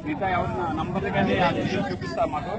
మిగతా ఎవరు నంబర్లు కానీ ఆ డీటెయిల్స్ చూపిస్తా మాకు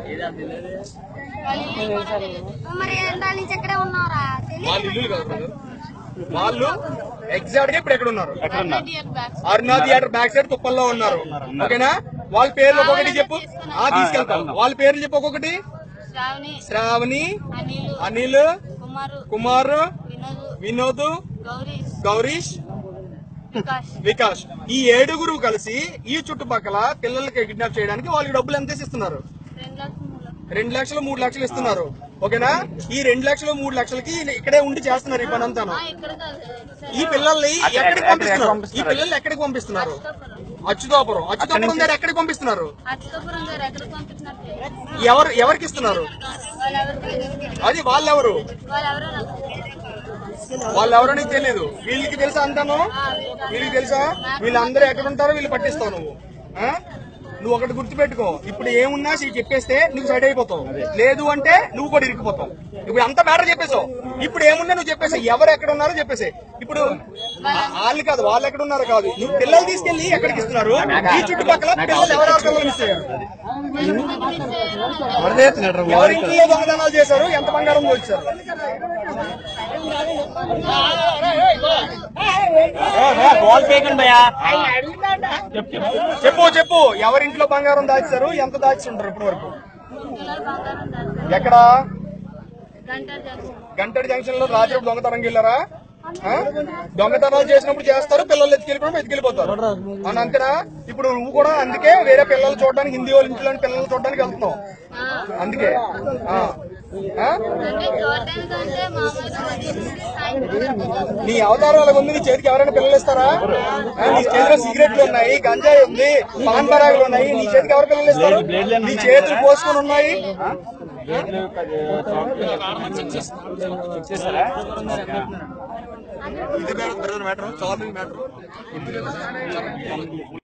మరి ఎండాల నుంచి ఎక్కడే ఉన్నారా వాళ్ళ ఇల్లు కాదు brother. వాళ్ళు ఎగ్జాక్ట్ గా ఇప్పుడు ఎక్కడ ఉన్నారు ఎక్కడ ఉన్నారు అరుణా థియేటర్ బ్యాక్ సైడ్ తుప్పల్లో ఉన్నారు ఓకేనా వాళ్ళ పేర్లు ఒక్కొక్కటి చెప్పు ఆ తీసుకెళ్తాం వాళ్ళ పేర్లు చెప్పు ఒక్కొక్కటి శ్రావణి శ్రావణి అనిల్ అనిల్ కుమారు కుమార్ వినోద్ వినోద్ గౌరీ గౌరీష్ వికాస్ వికాస్ ఈ ఏడుగురు కలిసి ఈ చుట్టుపక్కల పిల్లలకి కిడ్నాప్ చేయడానికి వాళ్ళకి డబ్బులు ఎంత ఇస్తున్నారు రెండు లక్షల మూడు రెండు లక్షలు మూడు లక్షలు ఇస్తున్నారు ఓకేనా ఈ రెండు లక్షలు మూడు లక్షలకి ఇక్కడే ఉండి చేస్తున్నారు ఈ పని అంతాను ఆ, ఇక్కడ కాదు సార్. ఈ పిల్లల్ని అక్కడ- ఎక్కడికి ఎక్కడ- పంపిస్తున్నారు ఎక్కడ ఈ పంపిస్తున్నారు? పిల్లల్ని ఎక్కడికి పంపిస్తున్నారు అచ్యుతాపురం. అచ్యుతాపురం అచ్యుతాపురం దగ్గర ఎక్కడికి పంపిస్తున్నారు అచ్యుతాపురం గారు ఎక్కడికి పంపించినట్టు ఎవరు ఎవరికి ఇస్తున్నారు వాళ్ళు ఎవరు అది వాళ్ళెవరు వాళ్ళు ఎవరో నాకు తెలియదు. వాళ్ళు ఎవరో నీకు తెలియదు వీళ్ళకి తెలుసా అంటాను వీళ్ళకి తెలుసా వీళ్ళందరూ ఎక్కడ ఉంటారో వీళ్ళు పట్టిస్తావు నువ్వు ఆ? నువ్వు ఒకటి గుర్తుపెట్టుకో ఇప్పుడు ఏమున్నా సీ చెప్పేస్తే నువ్వు సైడ్ అయిపోతావు లేదు అంటే నువ్వు కూడా ఇరికిపోతావు ఇప్పుడు అంత మ్యాటర్ చెప్పేసావు ఇప్పుడు ఏమున్నా నువ్వు చెప్పేసి ఎవరు ఎక్కడ ఉన్నారో చెప్పేసి ఇప్పుడు ఆ- వాళ్ళు కాదు వాళ్ళు ఎక్కడ ఉన్నారో కాదు నువ్వు పిల్లలు తీసుకెళ్లి ఎక్కడికి ఇస్తున్నారు ఈ చుట్టుపక్కల పిల్లలు ఎవరెవరి పిల్లలు మిస్ అయ్యారు ఎవరి ఇంట్లో దొంగతనాలు చేశారు ఎంత బంగారం దోచారు బాల్ పేకండి భయ్యా చెప్పు చెప్పు ఎవరింట్లో బంగారం దాచారు ఎంత దాచి ఉంటారు ఇప్పటి వరకు పిల్లలు బంగారం దాచారు. ఎక్కడ గంట చేస్తారు. గంటడి జంక్షన్ లో రాత్రి దొంగతనం వెళ్ళారా ఆ? దొంగతనాలు చేసినప్పుడు చేస్తారు పిల్లలు ఎత్తుకెళ్ళిపోవడం ఎత్తుకెళ్ళిపోతారు అని అంతేనా ఇప్పుడు నువ్వు కూడా అందుకే వేరే పిల్లలు చూడడానికి హిందీ వాళ్ళ ఇంట్లోని పిల్లలు చూడడానికి వెళ్తున్నావు ఆ, అందుకే ఆ. ఆ? అంటే చూడటానికి అంటే మామూలుగా వచ్చేసి సాయంత్రం నీ అవతారం అలాగ ఉంది నీ చేతికి ఎవరైనా పిల్లలు ఇస్తారా ఆ, నీ చేతిలో సిగరెట్లు ఉన్నాయి గంజాయి ఉంది పాన్ పరాగులు ఉన్నాయి నీ చేతికి ఎవరు పిల్లలు ఇస్తారు నీ చేతులు పోసుకొని ఉన్నాయి చెక్ చేస్తారా ఇది మ్యాటర్ మ్యాటర్ చాలు మ్యాటర్